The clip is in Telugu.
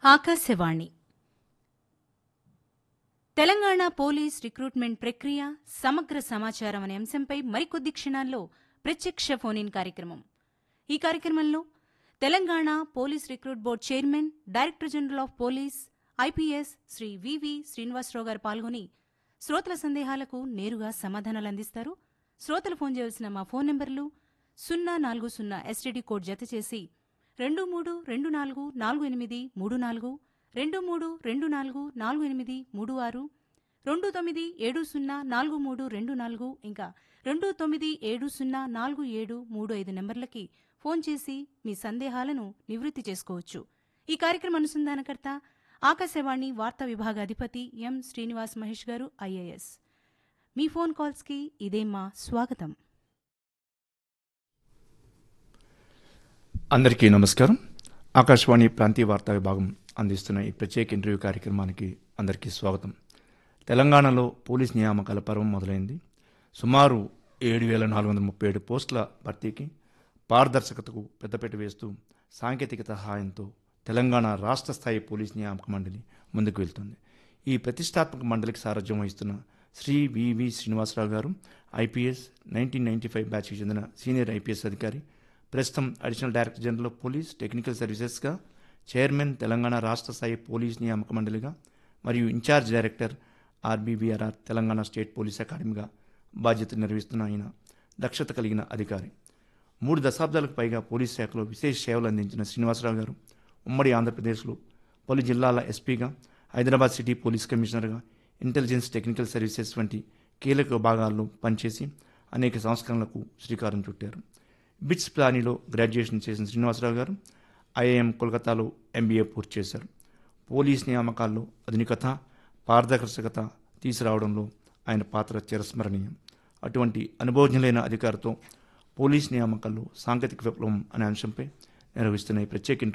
ఆకాశవాణి తెలంగాణ పోలీస్ రిక్రూట్మెంట్ ప్రక్రియ సమగ్ర సమాచారం అనే అంశంపై మరికొద్ది క్షణాల్లో ప్రత్యక్ష ఫోన్ ఇన్ కార్యక్రమం ఈ కార్యక్రమంలో Telangana police recruit board chairman director general of police IPS Sri V V Srinivasarao garu పాల్గొని శ్రోతల సందేహాలకు నేరుగా సమాధానాలు అందిస్తారు శ్రోతలు ఫోన్ చేయవలసిన మా ఫోన్ నెంబర్లు సున్నా నాలుగు సున్నా ఎస్టీడీ కోడ్ జత చేసి రెండు మూడు రెండు నాలుగు నాలుగు ఎనిమిది మూడు నాలుగు రెండు మూడు రెండు నాలుగు నాలుగు ఎనిమిది మూడు ఆరు రెండు తొమ్మిది ఏడు సున్నా నాలుగు మూడు రెండు నాలుగు ఇంకా రెండు తొమ్మిది ఏడు సున్నా నాలుగు ఏడు మూడు ఐదు నెంబర్లకి ఫోన్ చేసి మీ సందేహాలను నివృత్తి చేసుకోవచ్చు ఈ కార్యక్రమ అనుసంధానకర్త ఆకాశవాణి వార్తా విభాగ అధిపతి ఎం శ్రీనివాస్ మహేష్ గారు ఐఏఎస్ మీ ఫోన్ కాల్స్కి ఇదే మా స్వాగతం అందరికీ నమస్కారం ఆకాశవాణి ప్రాంతీయ వార్తా విభాగం అందిస్తున్న ఈ ప్రత్యేక ఇంటర్వ్యూ కార్యక్రమానికి అందరికీ స్వాగతం తెలంగాణలో పోలీస్ నియామకాల పర్వం మొదలైంది సుమారు ఏడు వేల నాలుగు వందల ముప్పై ఏడు పోస్టుల భర్తీకి పారదర్శకతకు పెద్దపీట వేస్తూ సాంకేతికత సహాయంతో తెలంగాణ రాష్ట్ర స్థాయి పోలీస్ నియామక మండలి ముందుకు వెళ్తుంది ఈ ప్రతిష్టాత్మక మండలికి సారథ్యం వహిస్తున్న Shri V V Srinivasarao garu IPS nineteen ninety five బ్యాచ్కి చెందిన సీనియర్ ఐపీఎస్ అధికారి ప్రస్తుతం additional director general of police technical సర్వీసెస్గా చైర్మన్ తెలంగాణ రాష్ట్ర స్థాయి పోలీస్ నియామక మండలిగా మరియు in charge director RBVRR Telangana state police అకాడమీగా బాధ్యతలు నిర్వహిస్తున్న ఆయన దక్షత కలిగిన అధికారి మూడు దశాబ్దాలకు పైగా పోలీస్ శాఖలో విశేష సేవలు అందించిన శ్రీనివాసరావు గారు ఉమ్మడి ఆంధ్రప్రదేశ్లో పలు జిల్లాల ఎస్పీగా హైదరాబాద్ సిటీ పోలీస్ కమిషనర్గా ఇంటెలిజెన్స్ టెక్నికల్ సర్వీసెస్ వంటి కీలక విభాగాల్లో పనిచేసి అనేక సంస్కరణలకు శ్రీకారం చుట్టారు బిట్స్ ప్లానీలో గ్రాడ్యుయేషన్ చేసిన శ్రీనివాసరావు గారు ఐఐఎం కోల్కతాలో ఎంబీఏ పూర్తి చేశారు పోలీస్ నియామకాల్లో ఆధునికత పారదర్శకత తీసుకురావడంలో ఆయన పాత్ర చిరస్మరణీయం అటువంటి అనుభవజ్ఞులైన అధికారితో పోలీస్ నియామకాల్లో సాంకేతిక విప్లవం అనే అంశంపై నిర్వహిస్తున్న ఈ ప్రత్యేక